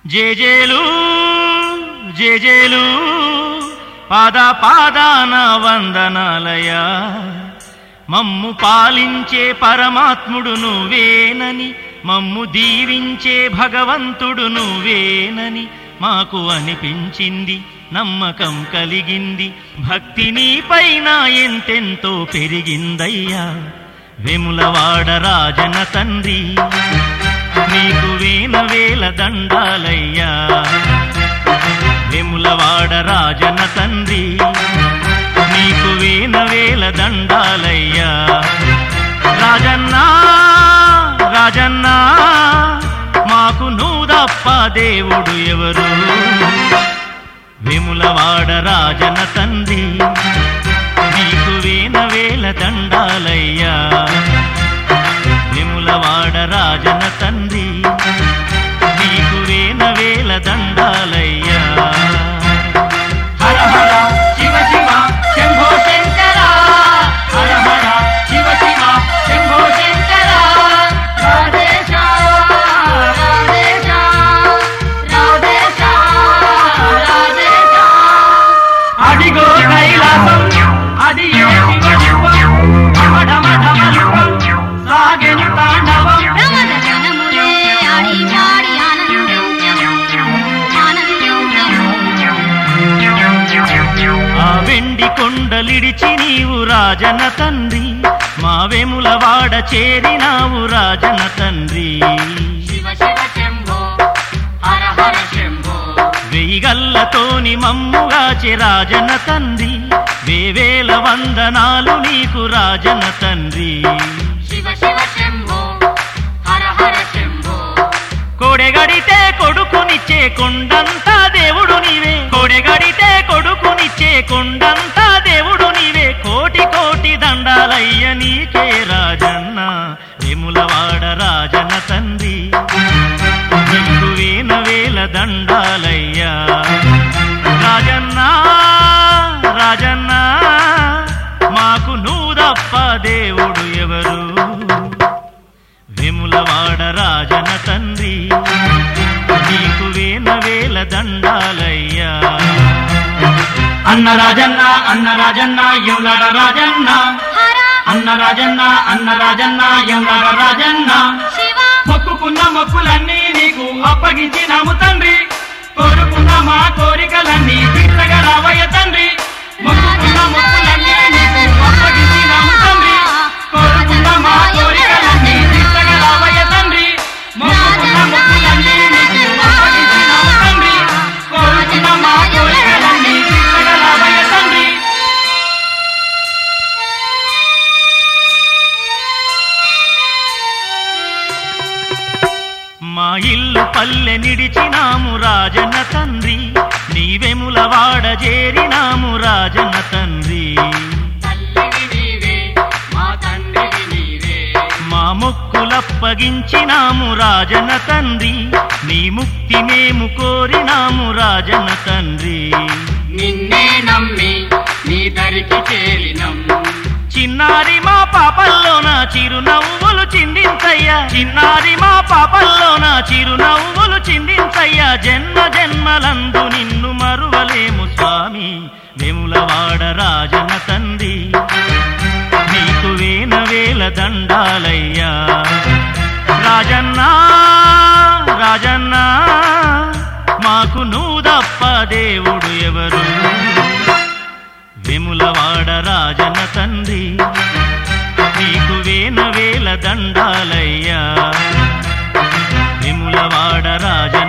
జేజేలు జేజేలు పాద పాదాన వందనాలయ మమ్ము పాలించే పరమాత్ముడు నువ్వేనని మమ్ము దీవించే భగవంతుడు నువ్వేనని మాకు అనిపించింది నమ్మకం కలిగింది భక్తి నీపైన ఎంతెంతో పెరిగిందయ్యా వెములవాడ రాజన తండ్రి నీకు వేల వేల దండాలయ్యా వెములవాడ రాజన తండ్రి నీకు వేల వేల దండాలయ్యా రాజన్నా రాజన్నా మాకు నువ్వు దేవుడు ఎవరు విములవాడ రాజన తండ్రి నీకు వేల వేల దండాలయ్యా విములవాడ రాజన తండ్రి నీకు వేల వేల దండాలయ్యా హర హర శివ శివ శంభో శంకర హర హర శివ శివ శంభో శంకర రాధేశ రాధేశ రాధేశ రాధేశ అడిగో కైలాసం అది ఏ శివలింగం ఢమఢమఢమలింగం సాగెను తాండవం ప్రమదనములే ఆడి పాడి ఆనందించము ఆ వెండి కొండలిడిచి నీవు రాజన తండ్రి మా వెముల వాడ చేరినావు రాజన తండ్రి శివ శివ శంభో హర హర శంభో వెయ్యిగల్లతోని మమ్ముగాచి రాజన తండ్రి వేవేల వందనాలు నీకు రాజన తండ్రి శివ శివ శంభో హర హర శంభో కొడెగడితే కొడుకునిచ్చే కొండంతా దేవుడు నీవే కొడెగడితే కొడుకునిచ్చే కొండంతా దేవుడు నీవే కోటి కోటి దండాలయ్య నీకే రాజన్న వెములవాడ రాజన తండ్రి నీకు వేల వేల దండాలయ్యా రాజన్న రాజన్న మాకు నువ్వు తప్ప దేవుడు ఎవరు విములవాడ రాజన తండ్రి నీకు వేల వేల దండాలయ్యా అన్న రాజన్న అన్న రాజన్న ఎవలాడ రాజన్న హర అన్న రాజన్న అన్న రాజన్న ఎవలాడ రాజన్న శివ మొక్కుకున్న మొక్కులన్నీ నీకు అప్పగించినాము తండ్రి కోరుకున్న మా కోరికలన్నీ తీర్చగా రావయ్య తండ్రి మొక్కుకున్న మొక్కులన్నీ నీకు అప్పగించినాము తండ్రి కోరుకున్న మా కోరికలన్నీ తీర్చగా రావయ్య తండ్రి మొక్కుకున్న మొక్కులన్నీ నీకు అప్పగించినాము తండ్రి కోరుకున్న మా కోరికలన్నీ తీర్చగా రావయ్య తండ్రి మా ఇల్లు పల్లె నిడిచినాము రాజన తండ్రి నీవెముల వాడ చేరినాము రాజన తండ్రి తల్లివి నీవే మా తండ్రివి నీవే మా మొక్కులప్పగించినాము రాజన తండ్రి నీ ముక్తి మేము కోరినాము రాజన తండ్రి నిన్నే నమ్మి నీ దరికి చేరినం చిన్నారి మా పాపల్లోన చిరునవ్వులు చిందించయ్యా చిన్నారి మా పాపల్లోన చిరునవ్వులు చిందించయ్యా జన్మ జన్మలందు నిన్ను మరువలేము స్వామి వెములవాడ రాజన తండ్రి నీకు వేల వేల దండాలయ్యా రాజన్నా రాజన్నా మాకు నువ్వు తప్ప దేవుడు ఎవరు విములవాడ రాజన తండ్రి నీకు వేల వేల దండాలయ్యా విములవాడ రాజ